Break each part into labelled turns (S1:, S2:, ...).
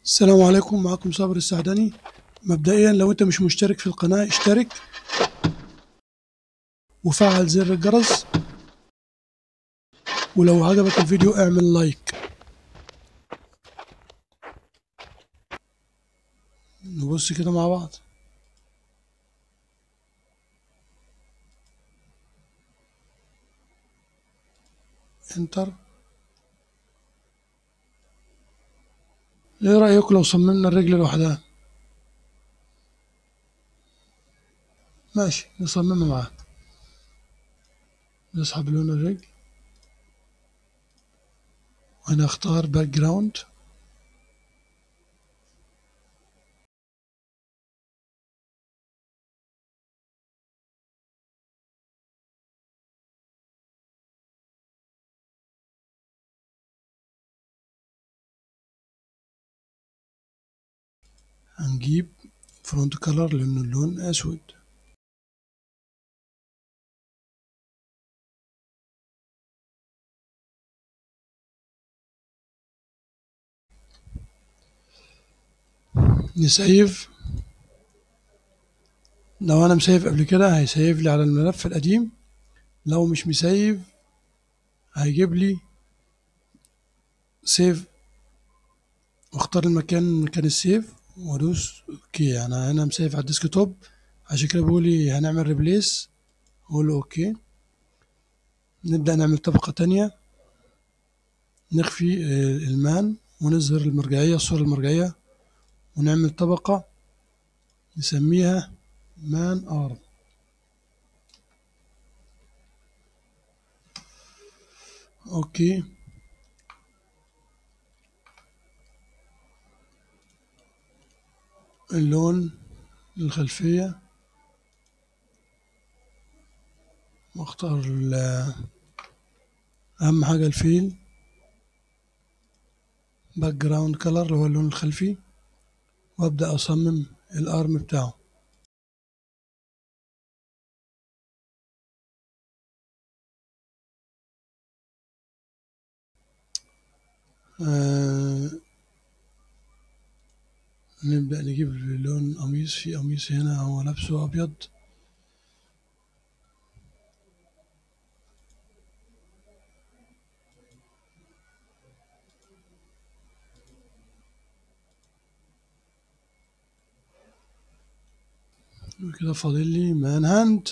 S1: السلام عليكم معكم صابر السعدني مبدئيا لو انت مش مشترك في القناة اشترك وفعل زر الجرس ولو عجبك الفيديو اعمل لايك نبص كده مع بعض انتر ايه رأيكم لو صممنا الرجل لوحدها ماشي نصممها معاه نسحب لون الرجل وهنا اختار باك جراوند هنجيب فرونت كلر لأنه اللون أسود نسيف لو أنا مسيف قبل كده هيسيف لي على الملف القديم لو مش مسيف هيجيب لي سيف واختار المكان مكان السيف وادوس اوكي انا هنا مسيف على الديسك توب عشان كده بيقول لي هنعمل ريبليس اقول له اوكي نبدأ نعمل طبقة تانية نخفي المان ونظهر المرجعية الصورة المرجعية ونعمل طبقة نسميها مان ارم اوكي اللون الخلفية واختار اهم حاجة الفيل باك جراوند كلر اللي هو اللون الخلفي وابدأ اصمم الارم بتاعه آه نبدأ نجيب لون قميص في قميص هنا هو لابسه أبيض وكده فاضل لي مان هاند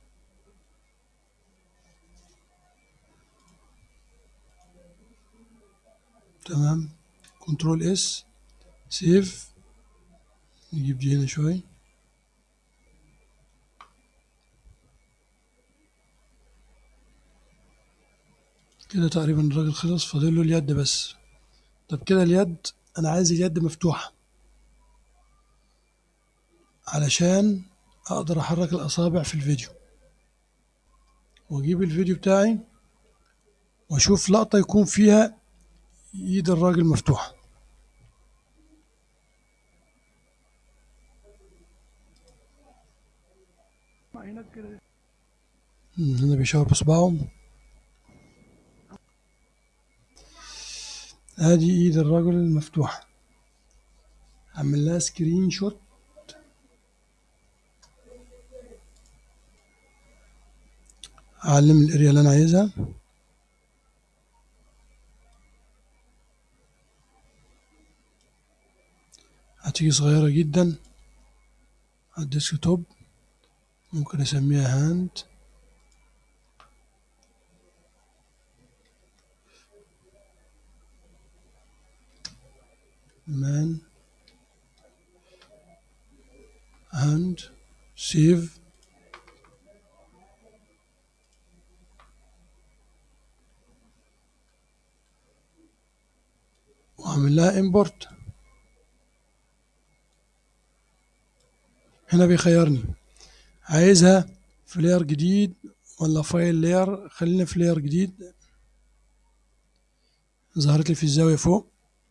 S1: تمام كنترول اس سيف نجيب دي هنا شوي كده تقريبا الراجل خلص فاضل له اليد بس طب كده اليد انا عايز اليد مفتوحة علشان اقدر احرك الاصابع في الفيديو واجيب الفيديو بتاعي واشوف لقطة يكون فيها ايد الراجل مفتوحة هنا بيشاور بصباعه ادي ايد الرجل المفتوحة اعمل لها سكرين شوت اعلم الاريا اللي انا عايزها هتيجي صغيرة جدا على الديسك توب ممكن اسميها هاند man and save واعمل لها import هنا بيخيرني عايزها في لير جديد ولا فايل لير خلينا في لير جديد ظهرت لي في الزاوية فوق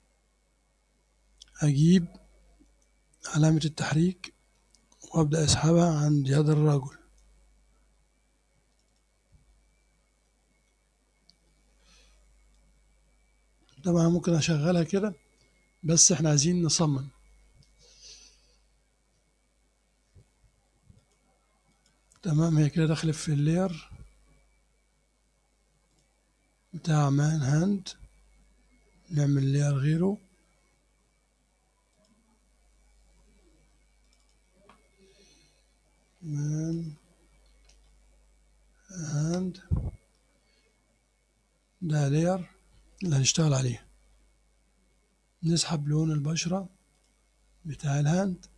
S1: أجيب علامة التحريك وأبدأ أسحبها عند يد الرجل طبعا ممكن أشغلها كده بس احنا عايزين نصمم تمام هي كده دخلت في اللير بتاع مان هاند نعمل لير غيره مان هاند ده لير اللي هنشتغل عليه نسحب لون البشرة بتاع الهاند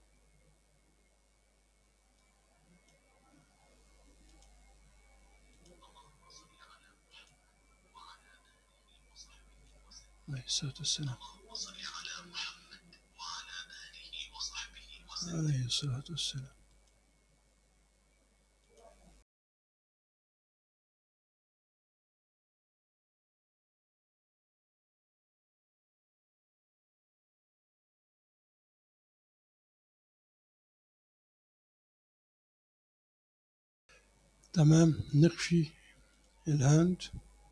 S1: عليه الصلاة والسلام عليه الصلاة والسلام تمام نخفي الهاند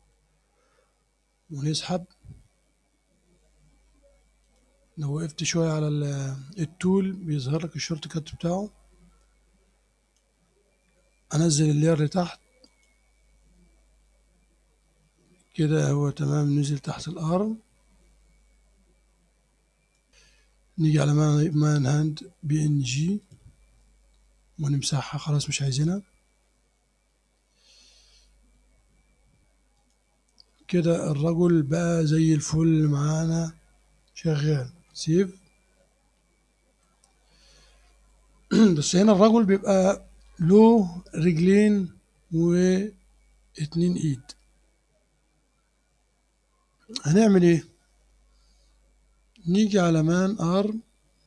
S1: ونسحب لو وقفت شوية على ال- التول بيظهر لك الشورت كات بتاعه انزل اللير لتحت كده هو تمام نزل تحت الارم نيجي على مان مان هاند بي ان جي ونمسحها خلاص مش عايزينها كده الرجل بقى زي الفل معانا شغال سيف بس هنا الرجل بيبقى له رجلين واتنين ايد هنعمل ايه نيجي على مان ارم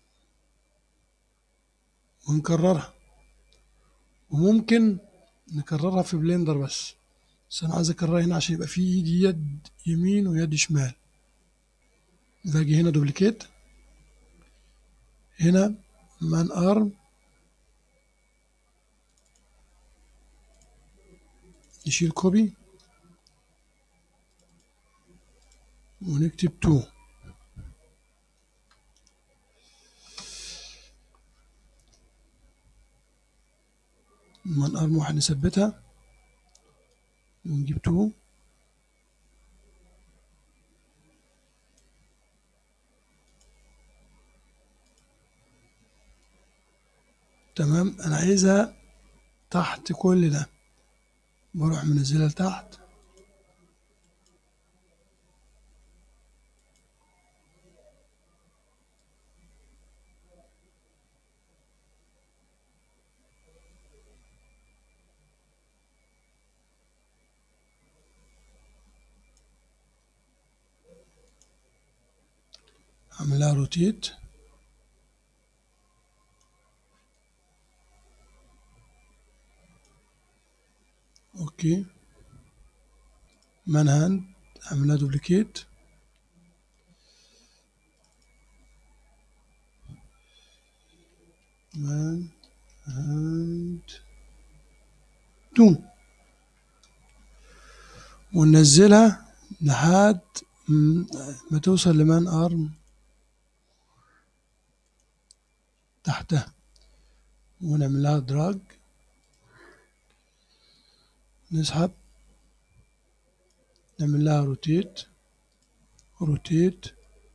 S1: ونكررها وممكن نكررها في بلندر بس بس انا عايز اكررها هنا عشان يبقى في ايدي يد يمين ويد شمال باجي هنا دوبليكيت هنا مان ارم نشيل كوبي ونكتب 2 من ارم واحد نثبتها ونجيب 2 تمام انا عايزها تحت كل ده بروح منزلها لتحت اعملها روتيت اوكي مان هاند اعملها دوبليكيت مان هاند تو وننزلها لحد م- ما توصل لمان ارم تحتها ونعمل لها دراج نسحب نعمل لها روتيت روتيت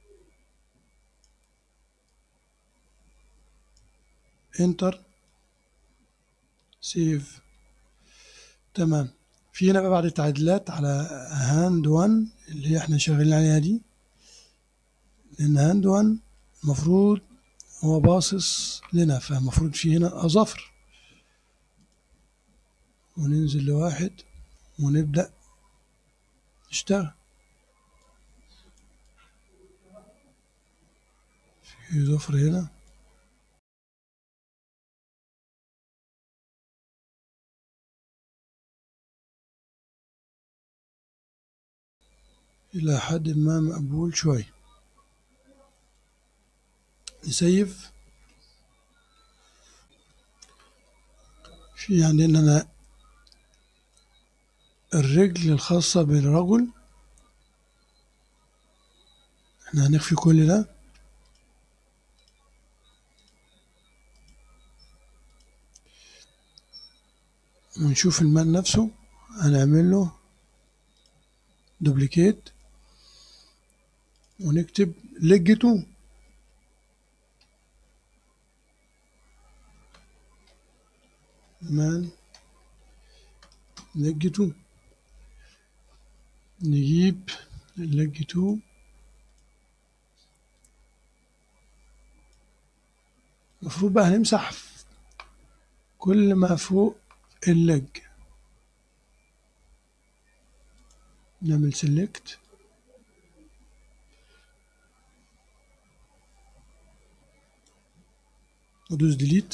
S1: انتر سيف تمام في هنا بقى بعد التعديلات على هاند 1 اللي هي احنا شغالين عليها دي لان هاند 1 المفروض هو باصص لنا فالمفروض في هنا اظافر وننزل لواحد ونبدأ نشتغل في ظفر هنا إلى حد ما مقبول شوي نسيف في عندنا الرجل الخاصة بالرجل احنا هنخفي كل ده ونشوف المان نفسه هنعمل له دوبليكيت ونكتب لجته مان لجته نجيب لجته المفروض بقى هنمسح كل ما فوق اللج نعمل سيلكت ودوس ديليت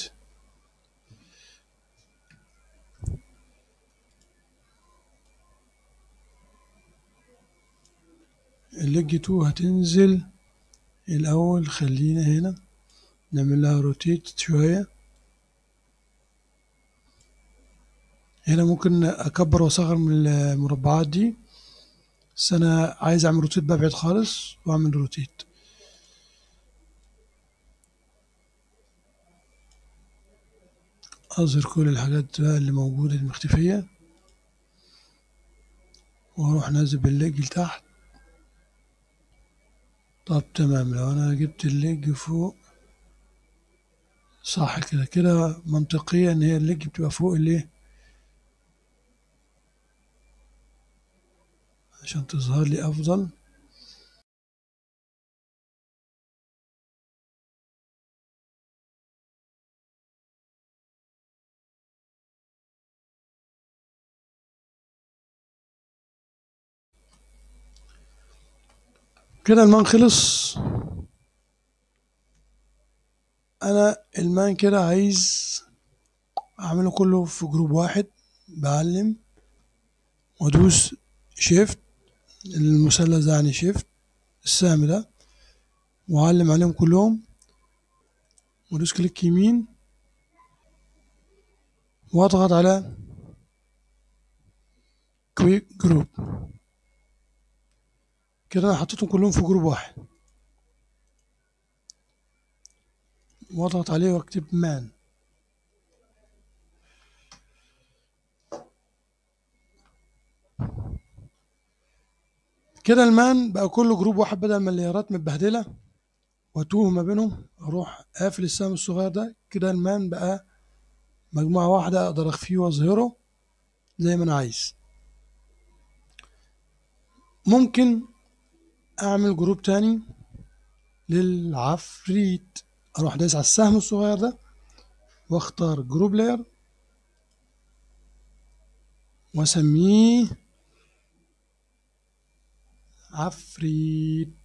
S1: الليج 2 هتنزل الأول خلينا هنا نعمل لها روتيت شوية هنا ممكن أكبر وأصغر من المربعات دي بس أنا عايز أعمل روتيت بقى بعيد خالص وأعمل روتيت أظهر كل الحاجات بقى اللي موجودة المختفية وأروح نازل بالليج لتحت طب تمام لو أنا جبت الليج فوق صح كده كده منطقيا إن هي الليج بتبقى فوق الإيه عشان تظهر لي أفضل كده المان خلص انا المان كده عايز اعمله كله في جروب واحد بعلم وادوس شيفت المثلث ده يعني شيفت السهم ده واعلم عليهم كلهم وادوس كليك يمين واضغط على كويك جروب كده انا حطيتهم كلهم في جروب واحد واضغط عليه واكتب مان كده المان بقى كله جروب واحد بدل ما الليارات متبهدله واتوه ما بينهم اروح قافل السهم الصغير ده كده المان بقى مجموعه واحده اقدر اخفيه واظهره زي ما انا عايز ممكن اعمل جروب تاني للعفريت اروح دايس على السهم الصغير ده واختار جروب لاير واسميه عفريت